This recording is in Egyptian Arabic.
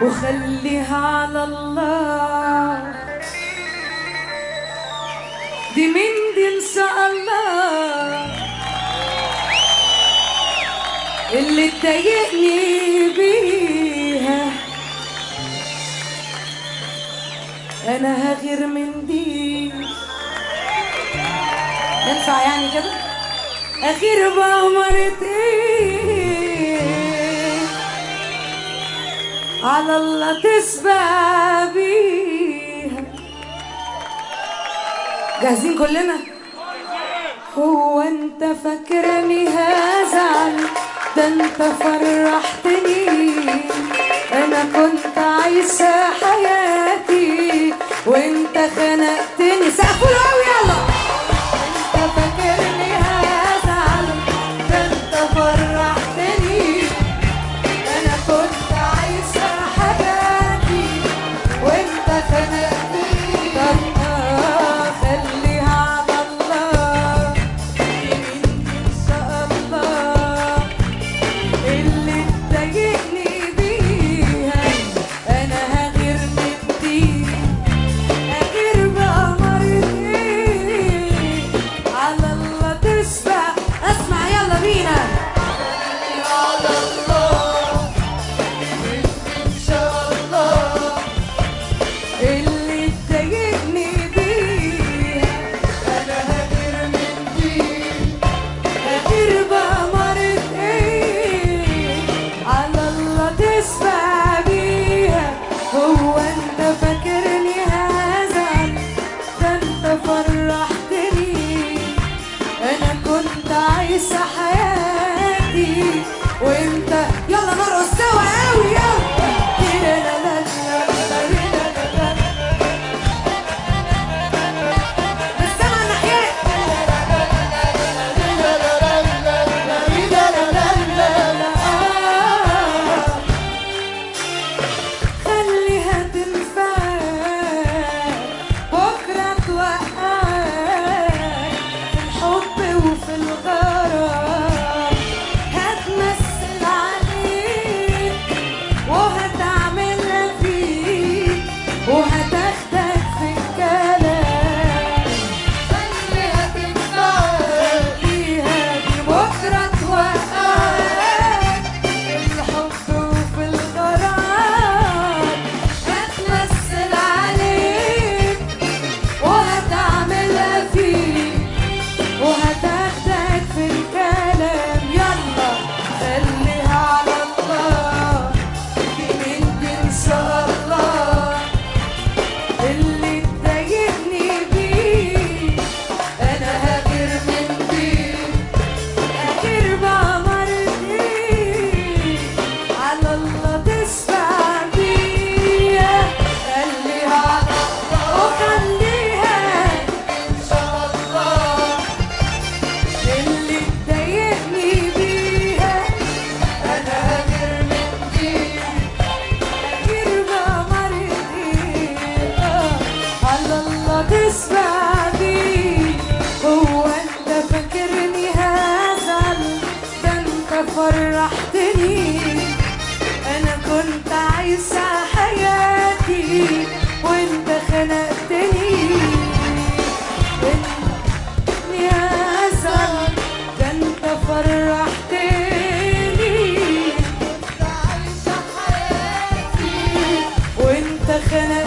وخليها على الله دي من دي ان شاء الله اللي تضايقني بيها انا هغير من دي ينفع يعني كده اغير بقى مرتين على الله تسبق بيها جاهزين كلنا هو انت فاكرني هزعل ده انت فرحتني انا كنت عايشة حياتي وانت خنقتني سقفوا له قوي يلا انت فاكرني هزعل ده انت فرحتني انا كنت عايشة حياتي وانت خنقتني طب آه، خليها على الله يمين ان شاء الله اللي تضايقني بيها انا هغير من دي هغير بقى مرتين على الله تشفع اسمع يلا بينا على الله ان شاء الله اللي تضايقني بيها انا هغير من دي هغير بقى مرتين على الله تسمع بيها هو انت فاكرني هزعل ده انت فرحتني انا كنت عايشة حياتي وانت يلا نرقص سوا قوي يلا لا لا لا لا لا لا لا لا. بالسما ناحية خليها تنفعك بكرة توقعك في الحب وفي الغرام هتمثل عليك وهتعملها فيك وهتاخدك في الكلام خليها تنفعك فيها دي بكرة توقعك الحب وفي الغرام هتمثل عليك وهتعملها فيك وهتاخدك في الكلام يلا خليها على الله دي من دي ان شاء الله اللي تضايقني بيه انا هغير من دي هغير بقى مرتين على الله تشفع بيا خليها على الله وخليها ان شاء الله اللي تضايقني بيها انا هغير من دي هغير بقى مرتين آه، على الله تسمع بيه هو انت فاكرني هزعل ده انت فرحتني انا كنت عايشة حياتي وانت خنقتني اني هزعل ده انت فرحتني كنت عايشة حياتي وانت خنقتني